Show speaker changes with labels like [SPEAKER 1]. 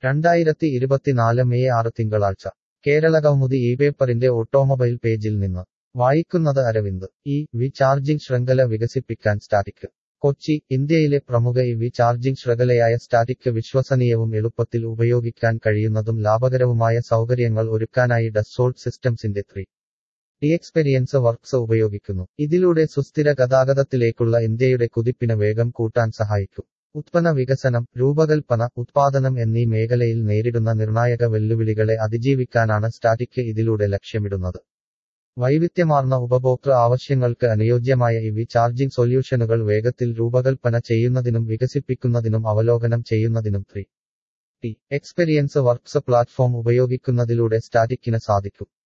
[SPEAKER 1] രണ്ടായിരത്തി ഇരുപത്തിനാല് മെയ് ആറ് തിങ്കളാഴ്ച കേരള കൗമുദി ഈ പേപ്പറിന്റെ ഓട്ടോമൊബൈൽ പേജിൽ നിന്ന് വായിക്കുന്നത് അരവിന്ദ് ഇ വി ചാർജിംഗ് ശൃംഖല വികസിപ്പിക്കാൻ സ്റ്റാറ്റിക് കൊച്ചി ഇന്ത്യയിലെ പ്രമുഖ ഇ വി ചാർജിംഗ് ശൃംഖലയായ സ്റ്റാറ്റിക് വിശ്വസനീയവും എളുപ്പത്തിൽ ഉപയോഗിക്കാൻ കഴിയുന്നതും ലാഭകരവുമായ സൗകര്യങ്ങൾ ഒരുക്കാനായി ഡസ്സോൾട്ട് സിസ്റ്റംസിന്റെ ത്രീ ഡി എക്സ്പെരിയൻസ് വർക്ക്സ് ഉപയോഗിക്കുന്നു ഇതിലൂടെ സുസ്ഥിര ഗതാഗതത്തിലേക്കുള്ള ഇന്ത്യയുടെ കുതിപ്പിന് വേഗം കൂട്ടാൻ സഹായിക്കും ഉത്പന്ന വികസനം രൂപകൽപ്പന ഉത്പാദനം എന്നീ മേഖലയിൽ നേരിടുന്ന നിർണായക വെല്ലുവിളികളെ അതിജീവിക്കാനാണ് സ്റ്റാറ്റിക് ഇതിലൂടെ ലക്ഷ്യമിടുന്നത് വൈവിധ്യമാർന്ന ഉപഭോക്തൃ ആവശ്യങ്ങൾക്ക് അനുയോജ്യമായ ഇവി ചാർജിംഗ് സൊല്യൂഷനുകൾ വേഗത്തിൽ രൂപകൽപ്പന ചെയ്യുന്നതിനും വികസിപ്പിക്കുന്നതിനും അവലോകനം ചെയ്യുന്നതിനും three D experience works platform ഉപയോഗിക്കുന്നതിലൂടെ സ്റ്റാറ്റിക്കിന് സാധിക്കും